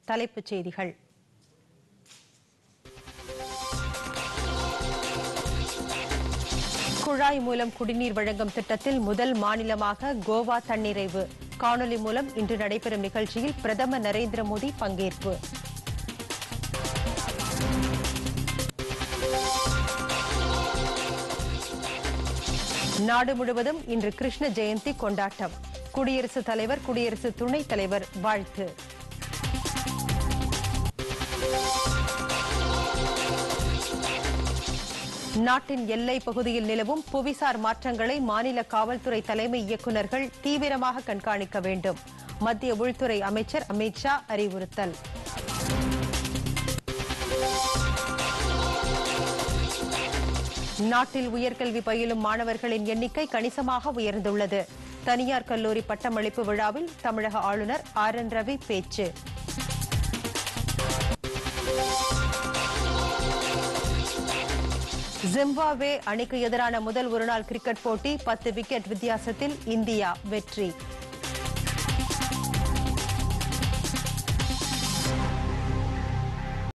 தலைப்புச் செய்திகள் குழாய் மூலம் குடிநீர் வழங்கும் திட்டத்தில் முதல் மாநிலமாக கோவா தன்னிறைவு காணொலி மூலம் இன்று நடைபெறும் நிகழ்ச்சியில் பிரதமர் நரேந்திர மோடி பங்கேற்பு நாடு முழுவதும் இன்று கிருஷ்ண ஜெயந்தி கொண்டாட்டம் குடியரசுத் தலைவர் குடியரசு துணைத் தலைவர் வாழ்த்து நாட்டின் எல்லை பகுதியில் நிலவும் புவிசார் மாற்றங்களை மாநில காவல்துறை தலைமை இயக்குநர்கள் தீவிரமாக கண்காணிக்க வேண்டும் மத்திய உள்துறை அமைச்சர் அமித் ஷா அறிவுறுத்தல் நாட்டில் உயர்கல்வி பயிலும் மாணவர்களின் எண்ணிக்கை கணிசமாக உயர்ந்துள்ளது தனியார் கல்லூரி பட்டமளிப்பு விழாவில் தமிழக ஆளுநர் ஆர் என் ரவி பேச்சு ஜிம்பாப்வே அணிக்கு எதிரான முதல் ஒருநாள் கிரிக்கெட் போட்டி பத்து விக்கெட் வித்தியாசத்தில் இந்தியா வெற்றி